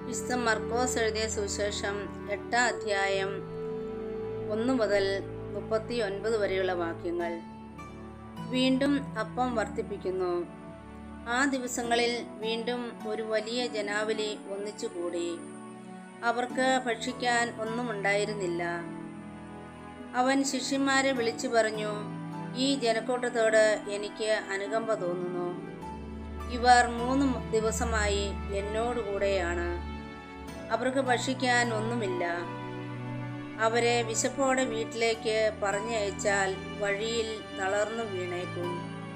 വിശുദ്ധ മർക്കോസ് എഴുതിയ സുവിശേഷം എട്ടാം അധ്യായം ഒന്ന് മുതൽ മുപ്പത്തി ഒൻപത് വരെയുള്ള വാക്യങ്ങൾ വീണ്ടും അപ്പം വർദ്ധിപ്പിക്കുന്നു ആ ദിവസങ്ങളിൽ വീണ്ടും ഒരു വലിയ ജനാവലി ഒന്നിച്ചുകൂടി അവർക്ക് ഭക്ഷിക്കാൻ ഒന്നും ഉണ്ടായിരുന്നില്ല അവൻ ശിഷ്യന്മാരെ വിളിച്ചു പറഞ്ഞു ഈ ജനക്കൂട്ടത്തോട് എനിക്ക് അനുകമ്പ തോന്നുന്നു ഇവർ മൂന്ന് ദിവസമായി എന്നോടുകൂടെയാണ് അവർക്ക് ഭക്ഷിക്കാൻ ഒന്നുമില്ല അവരെ വിശപ്പോടെ വീട്ടിലേക്ക് പറഞ്ഞയച്ചാൽ വഴിയിൽ തളർന്നു വീണേക്കും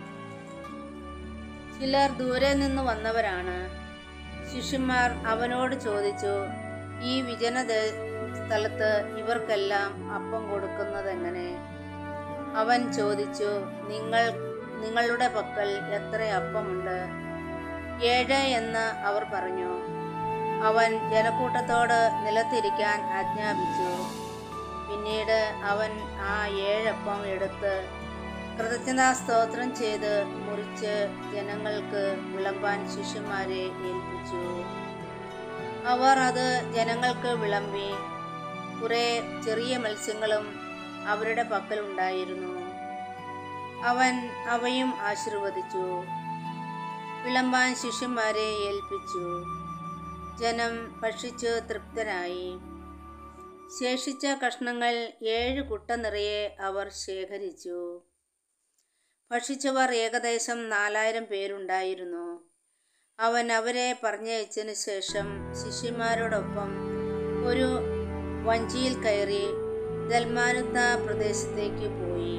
ചിലർ ദൂരെ നിന്ന് വന്നവരാണ് ശിഷ്യന്മാർ അവനോട് ചോദിച്ചു ഈ വിജനത സ്ഥലത്ത് ഇവർക്കെല്ലാം അപ്പം കൊടുക്കുന്നതെങ്ങനെ അവൻ ചോദിച്ചു നിങ്ങൾ നിങ്ങളുടെ പക്കൽ എത്ര അപ്പമുണ്ട് ഏഴ് എന്ന് അവർ പറഞ്ഞു അവൻ ജനക്കൂട്ടത്തോട് നിലത്തിരിക്കാൻ ആജ്ഞാപിച്ചു പിന്നീട് അവൻ ആ ഏഴപ്പം എടുത്ത് കൃതജ്ഞതാ സ്തോത്രം ചെയ്ത് മുറിച്ച് ജനങ്ങൾക്ക് വിളമ്പാൻ ശിഷ്യന്മാരെ ഏൽപ്പിച്ചു അവർ അത് ജനങ്ങൾക്ക് വിളമ്പി കുറെ ചെറിയ മത്സ്യങ്ങളും അവരുടെ പക്കലുണ്ടായിരുന്നു അവൻ അവയും ആശീർവദിച്ചു വിളമ്പാൻ ശിഷ്യന്മാരെ ഏൽപ്പിച്ചു ജനം ഭക്ഷിച്ച് തൃപ്തരായി ശേഷിച്ച കഷ്ണങ്ങൾ ഏഴ് കുട്ട നിറയെ അവർ ശേഖരിച്ചു ഭക്ഷിച്ചവർ ഏകദേശം നാലായിരം പേരുണ്ടായിരുന്നു അവൻ അവരെ പറഞ്ഞയച്ചതിന് ശേഷം ശിഷ്യന്മാരോടൊപ്പം ഒരു വഞ്ചിയിൽ കയറി ദൽമാനുത്ത പ്രദേശത്തേക്ക് പോയി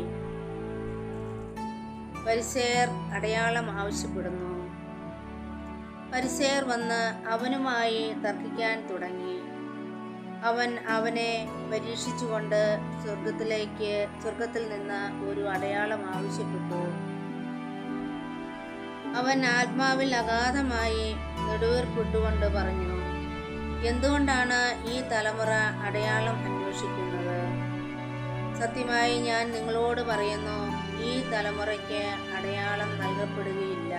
പരിസേർ അടയാളം ആവശ്യപ്പെടുന്നു പരിസേർ വന്ന് അവനുമായി തർക്കിക്കാൻ തുടങ്ങി അവൻ അവനെ പരീക്ഷിച്ചുകൊണ്ട് സ്വർഗത്തിലേക്ക് സ്വർഗത്തിൽ നിന്ന് ഒരു അടയാളം ആവശ്യപ്പെട്ടു അവൻ ആത്മാവിൽ അഗാധമായി നെടുവീർപ്പിട്ടുകൊണ്ട് പറഞ്ഞു എന്തുകൊണ്ടാണ് ഈ തലമുറ അടയാളം അന്വേഷിക്കുന്നത് സത്യമായി ഞാൻ നിങ്ങളോട് പറയുന്നു ഈ തലമുറയ്ക്ക് അടയാളം നൽകപ്പെടുകയില്ല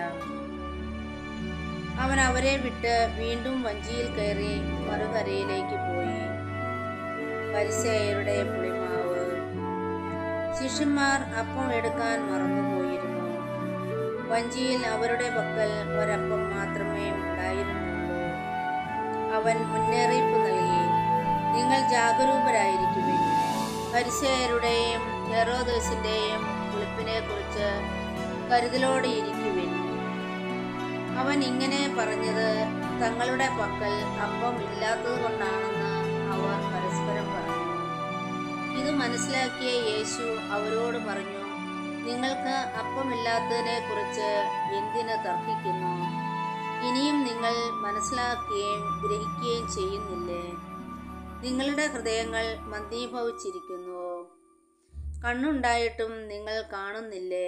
അവൻ അവരെ വിട്ട് വീണ്ടും വഞ്ചിയിൽ കയറി മറുകരയിലേക്ക് പോയി പരിസയരുടെ പുളിമാവ് ശിഷ്യന്മാർ അപ്പം എടുക്കാൻ മറന്നുപോയിരുന്നു വഞ്ചിയിൽ അവരുടെ പക്കൽ ഒരപ്പം മാത്രമേ ഉണ്ടായിരുന്നുള്ളൂ അവൻ മുന്നറിയിപ്പ് നൽകി നിങ്ങൾ ജാഗരൂകരായിരിക്കുവിൻ പരിസയരുടെയും ഹെറോദോസിന്റെയും കുളിപ്പിനെ കുറിച്ച് കരുതലോടെ ഇരിക്കുവിൻ അവൻ ഇങ്ങനെ പറഞ്ഞത് തങ്ങളുടെ പക്കൽ അപ്പം ഇല്ലാത്തത് കൊണ്ടാണെന്ന് അവർ പരസ്പരം പറഞ്ഞു ഇത് മനസ്സിലാക്കിയ യേശു അവരോട് പറഞ്ഞു നിങ്ങൾക്ക് അപ്പമില്ലാത്തതിനെ കുറിച്ച് എന്തിന് തർക്കിക്കുന്നു ഇനിയും നിങ്ങൾ മനസ്സിലാക്കുകയും ഗ്രഹിക്കുകയും ചെയ്യുന്നില്ലേ നിങ്ങളുടെ ഹൃദയങ്ങൾ മന്ദീഭവിച്ചിരിക്കുന്നുവോ കണ്ണുണ്ടായിട്ടും നിങ്ങൾ കാണുന്നില്ലേ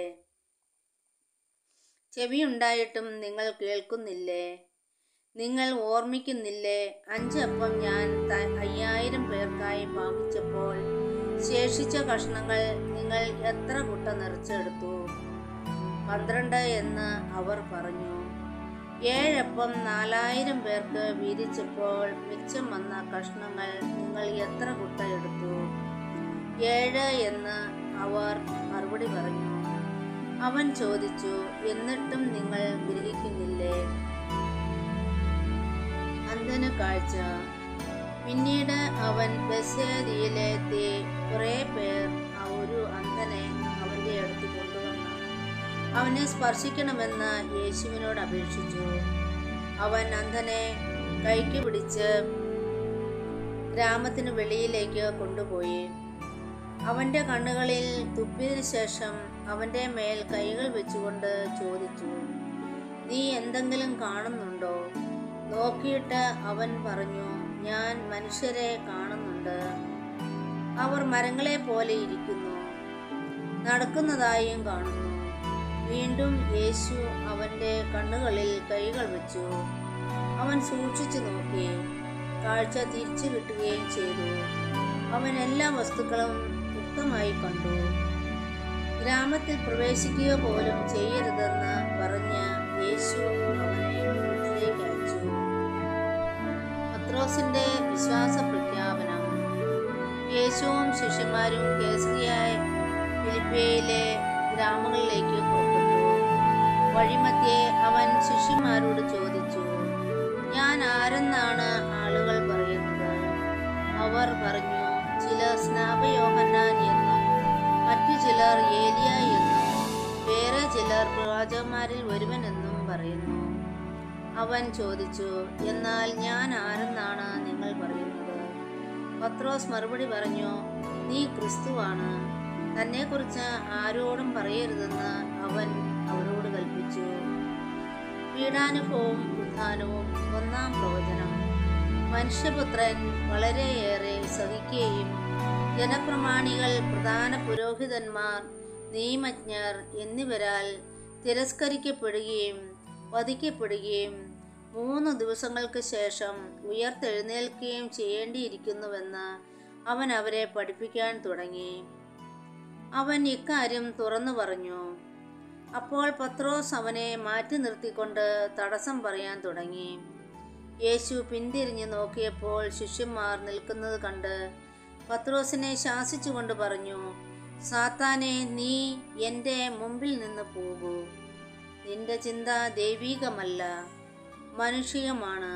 ചെവിയുണ്ടായിട്ടും നിങ്ങൾ കേൾക്കുന്നില്ലേ നിങ്ങൾ ഓർമ്മിക്കുന്നില്ലേ അഞ്ചപ്പം ഞാൻ അയ്യായിരം പേർക്കായി പാകിച്ചപ്പോൾ ശേഷിച്ച കഷ്ണങ്ങൾ നിങ്ങൾ എത്ര കുട്ട നിറച്ചെടുത്തു പന്ത്രണ്ട് എന്ന് അവർ പറഞ്ഞു ഏഴപ്പം നാലായിരം പേർക്ക് വീതിച്ചപ്പോൾ മിച്ചം വന്ന കഷ്ണങ്ങൾ നിങ്ങൾ എത്ര കുട്ട എടുത്തു ഏഴ് എന്ന് അവർ മറുപടി പറഞ്ഞു അവൻ ചോദിച്ചു എന്നിട്ടും നിങ്ങൾ ഗ്രഹിക്കുന്നില്ലേ അന്ധന് കാഴ്ച പിന്നീട് അവൻ ബസേദിയിലെത്തി കുറെ പേർ ഒരു അന്ധനെ അവന്റെ അടുത്ത് കൊണ്ടുവന്നു അവനെ സ്പർശിക്കണമെന്ന് യേശുവിനോട് അപേക്ഷിച്ചു അവൻ അന്ധനെ കൈക്ക് പിടിച്ച് ഗ്രാമത്തിന് വെളിയിലേക്ക് കൊണ്ടുപോയി അവന്റെ കണ്ണുകളിൽ തുപ്പിയതിനു ശേഷം അവന്റെ മേൽ കൈകൾ വെച്ചുകൊണ്ട് ചോദിച്ചു നീ എന്തെങ്കിലും കാണുന്നുണ്ടോ നോക്കിയിട്ട് അവൻ പറഞ്ഞു ഞാൻ മനുഷ്യരെ കാണുന്നുണ്ട് അവർ മരങ്ങളെ പോലെ ഇരിക്കുന്നു നടക്കുന്നതായും കാണുന്നു വീണ്ടും യേശു അവന്റെ കണ്ണുകളിൽ കൈകൾ വെച്ചു അവൻ സൂക്ഷിച്ചു നോക്കി കാഴ്ച തിരിച്ചു കിട്ടുകയും ചെയ്തു അവൻ എല്ലാ വസ്തുക്കളും വ്യക്തമായി കണ്ടു ഗ്രാമത്തിൽ പ്രവേശിക്കുക പോലും ചെയ്യരുതെന്ന് പറഞ്ഞ് യേശു അവനെ വീട്ടിലേക്ക് അയച്ചു പത്രോസിന്റെ വിശ്വാസ പ്രഖ്യാപനം യേശുവും ശിഷ്യന്മാരും കേസറിയായ ഫിലിപ്പയിലെ ഗ്രാമങ്ങളിലേക്ക് പുറപ്പെട്ടു വഴിമധ്യേ അവൻ ശിഷ്യന്മാരോട് ചോദിച്ചു ഞാൻ ആരെന്നാണ് ആളുകൾ പറയുന്നത് അവർ പറഞ്ഞു ചിലർ സ്നാപയോഹന്നാൻ എന്നും മറ്റു ചിലർ ഏലിയ എന്നും വേറെ ചിലർ പ്രവാചകന്മാരിൽ ഒരുവനെന്നും പറയുന്നു അവൻ ചോദിച്ചു എന്നാൽ ഞാൻ ആരെന്നാണ് നിങ്ങൾ പറയുന്നത് പത്രോസ് മറുപടി പറഞ്ഞു നീ ക്രിസ്തുവാണ് തന്നെക്കുറിച്ച് ആരോടും പറയരുതെന്ന് അവൻ അവരോട് കൽപ്പിച്ചു പീഡാനുഭവവും ഉത്ഥാനവും ഒന്നാം പ്രവചനം മനുഷ്യപുത്രൻ വളരെയേറെ സഹിക്കുകയും ജനപ്രമാണികൾ പ്രധാന പുരോഹിതന്മാർ നിയമജ്ഞർ എന്നിവരാൽ തിരസ്കരിക്കപ്പെടുകയും വധിക്കപ്പെടുകയും മൂന്ന് ദിവസങ്ങൾക്ക് ശേഷം ഉയർത്തെഴുന്നേൽക്കുകയും ചെയ്യേണ്ടിയിരിക്കുന്നുവെന്ന് അവൻ അവരെ പഠിപ്പിക്കാൻ തുടങ്ങി അവൻ ഇക്കാര്യം തുറന്നു പറഞ്ഞു അപ്പോൾ പത്രോസ് അവനെ മാറ്റി നിർത്തിക്കൊണ്ട് തടസ്സം പറയാൻ തുടങ്ങി യേശു പിന്തിരിഞ്ഞു നോക്കിയപ്പോൾ ശിഷ്യന്മാർ നിൽക്കുന്നത് കണ്ട് പത്രോസിനെ ശാസിച്ചുകൊണ്ട് പറഞ്ഞു സാത്താനെ നീ എൻ്റെ മുമ്പിൽ നിന്ന് പോകൂ നിന്റെ ചിന്ത ദൈവീകമല്ല മനുഷികമാണ്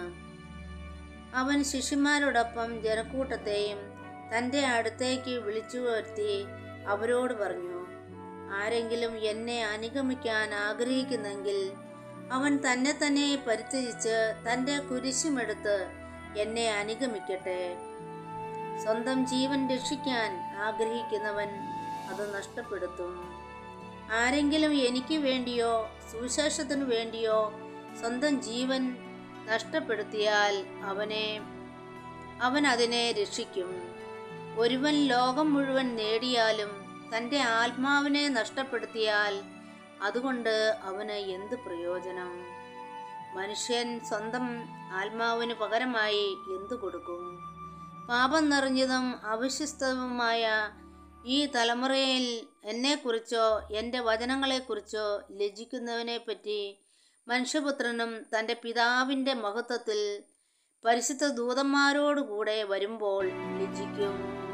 അവൻ ശിഷ്യന്മാരോടൊപ്പം ജനക്കൂട്ടത്തെയും തൻ്റെ അടുത്തേക്ക് വിളിച്ചു വരുത്തി അവരോട് പറഞ്ഞു ആരെങ്കിലും എന്നെ അനുഗമിക്കാൻ ആഗ്രഹിക്കുന്നെങ്കിൽ അവൻ തന്നെ തന്നെ പരിത്യജിച്ച് തൻ്റെ കുരിശുമെടുത്ത് എന്നെ അനുഗമിക്കട്ടെ സ്വന്തം ജീവൻ രക്ഷിക്കാൻ ആഗ്രഹിക്കുന്നവൻ അത് നഷ്ടപ്പെടുത്തും ആരെങ്കിലും എനിക്ക് വേണ്ടിയോ സുവിശേഷത്തിനു വേണ്ടിയോ സ്വന്തം ജീവൻ നഷ്ടപ്പെടുത്തിയാൽ അവനെ അവൻ അതിനെ രക്ഷിക്കും ഒരുവൻ ലോകം മുഴുവൻ നേടിയാലും തൻ്റെ ആത്മാവിനെ നഷ്ടപ്പെടുത്തിയാൽ അതുകൊണ്ട് അവന് എന്ത് പ്രയോജനം മനുഷ്യൻ സ്വന്തം ആത്മാവിന് പകരമായി എന്തു കൊടുക്കും പാപം നിറഞ്ഞതും അവിശ്വസ്തവുമായ ഈ തലമുറയിൽ എന്നെക്കുറിച്ചോ എൻ്റെ വചനങ്ങളെക്കുറിച്ചോ ലജ്ജിക്കുന്നവനെ പറ്റി മനുഷ്യപുത്രനും തൻ്റെ പിതാവിൻ്റെ മഹത്വത്തിൽ പരിശുദ്ധ ദൂതന്മാരോടുകൂടെ വരുമ്പോൾ ലജ്ജിക്കും